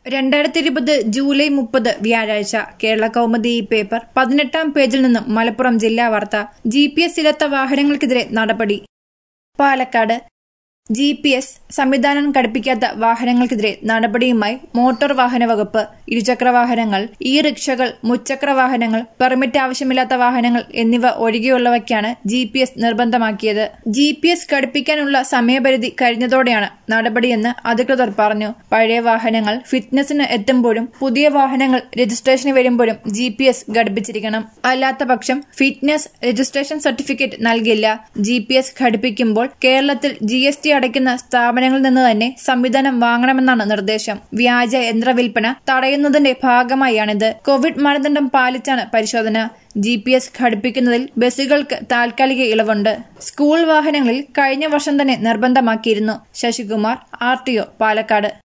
രണ്ടായിരത്തി ഇരുപത് ജൂലൈ മുപ്പത് വ്യാഴാഴ്ച കേരള കൗമുദി ഈ പേപ്പർ പതിനെട്ടാം പേജിൽ നിന്നും മലപ്പുറം ജില്ലാ വാർത്ത ജി പി എസ് ഇല്ലാത്ത വാഹനങ്ങൾക്കെതിരെ നടപടി പാലക്കാട് ജി പി എസ് സംവിധാനം ഘടിപ്പിക്കാത്ത വാഹനങ്ങൾക്കെതിരെ നടപടിയുമായി മോട്ടോർ വാഹന വകുപ്പ് ഇരുചക്ര വാഹനങ്ങൾ ഇ റിക്ഷകൾ മുച്ചക്ര വാഹനങ്ങൾ പെർമിറ്റ് ആവശ്യമില്ലാത്ത വാഹനങ്ങൾ എന്നിവ ഒഴികെയുള്ളവയ്ക്കാണ് ജി പി എസ് നിർബന്ധമാക്കിയത് ജി പി എസ് ഘടിപ്പിക്കാനുള്ള സമയപരിധി കഴിഞ്ഞതോടെയാണ് നടപടിയെന്ന് അധികൃതർ പറഞ്ഞു പഴയ വാഹനങ്ങൾ ഫിറ്റ്നസിന് എത്തുമ്പോഴും പുതിയ വാഹനങ്ങൾ രജിസ്ട്രേഷന് വരുമ്പോഴും ജി പി എസ് ഘടിപ്പിച്ചിരിക്കണം അല്ലാത്ത പക്ഷം ഫിറ്റ്നസ് രജിസ്ട്രേഷൻ സർട്ടിഫിക്കറ്റ് നൽകില്ല ജി പി എസ് ഘടിപ്പിക്കുമ്പോൾ കേരളത്തിൽ ജി എസ് ടി അടയ്ക്കുന്ന സ്ഥാപനങ്ങളിൽ നിന്ന് തന്നെ സംവിധാനം വാങ്ങണമെന്നാണ് നിർദ്ദേശം വ്യാജ യന്ത്രവിൽപ്പന തടയുന്നതിന്റെ ഭാഗമായാണിത് കോവിഡ് മാനദണ്ഡം പാലിച്ചാണ് പരിശോധന ജി പി എസ് ഘടിപ്പിക്കുന്നതിൽ ബസ്സുകൾക്ക് താൽക്കാലിക ഇളവുണ്ട് സ്കൂൾ വാഹനങ്ങളിൽ കഴിഞ്ഞ വർഷം തന്നെ നിർബന്ധമാക്കിയിരുന്നു Sasikumar R T O Palakkad